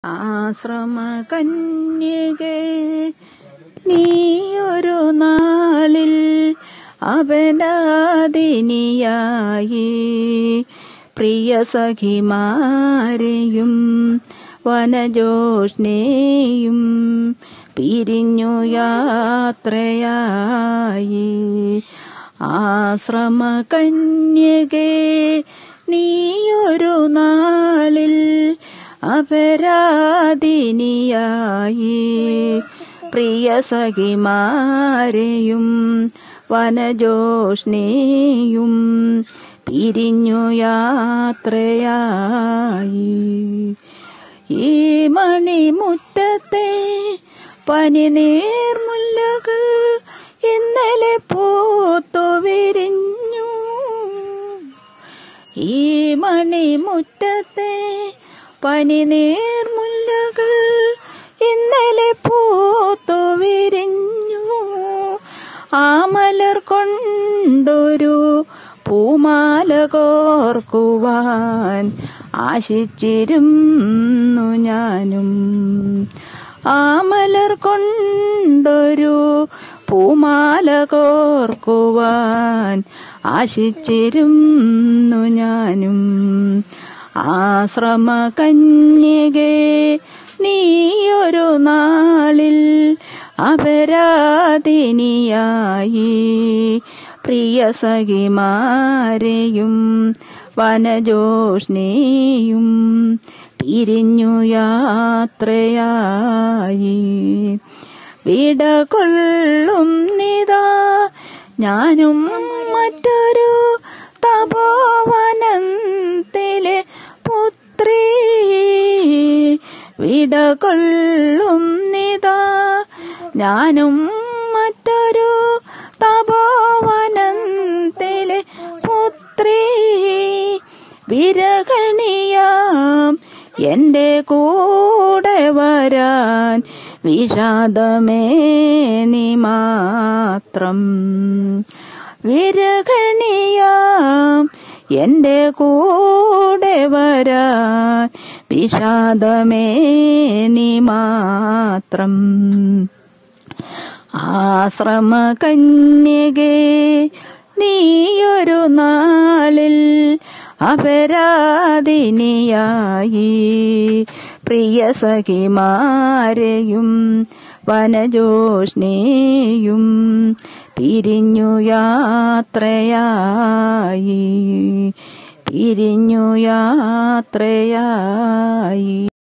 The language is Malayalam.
ആശ്രമ കന്യകേ നീയൊരു നാളിൽ അവനാദിനിയായി പ്രിയ സഖിമാരെയും വനജോഷ്ണേയും പിരിഞ്ഞു യാത്രയായി ആശ്രമ കന്യകേ നീയൊരു നാളിൽ അപരാധിനിയായി പ്രിയ സഖിമാരെയും വനജോഷ്ണേയും പിരിഞ്ഞു യാത്രയായി ഈ മണിമുറ്റത്തെ പനിനീർമുല്ലകൾ ഇന്നലെ പൂത്തു വിരിഞ്ഞു ഈ മണിമുറ്റത്തെ പനിനീർമുല്ലകൾ ഇന്നലെ പൂത്തു വിരിഞ്ഞു ആ മലർ കൊണ്ടൊരു പൂമാല കോർക്കുവാൻ ആശിച്ചിരുന്നു ഞാനും ആ മലർ കൊണ്ടൊരു പൂമാല കോർക്കുവാൻ ആശിച്ചിരുന്നു ഞാനും ആശ്രമ കന്യകേ നീയൊരു നാളിൽ അപരാധിനിയായി പ്രിയ സഖിമാരെയും വനജോഷ്ണേയും പിരിഞ്ഞു യാത്രയായി വിട കൊള്ളും നിതാ ഞാനും മറ്റൊരു തപോവനത്തിലെ പുത്രി വിട കൊള്ളും നിതാ ഞാനും മറ്റൊരു തപോവനത്തിലെ പുത്രി വിരകണിയാം എന്റെ കൂടെ വരാൻ വിഷാദമേ നീ മാത്രം വിരകണിയാം എന്റെ കൂടെ വരാൻ വിഷാദമേ നീ മാത്രം ആശ്രമ കന്യകേ നീയൊരു നാളിൽ അപരാധിനിയായി പ്രിയ സഖിമാരെയും വനജോഷ്ണേയും പിരിഞ്ഞു യാത്രയായി പിരിഞ്ഞു യാത്രയായി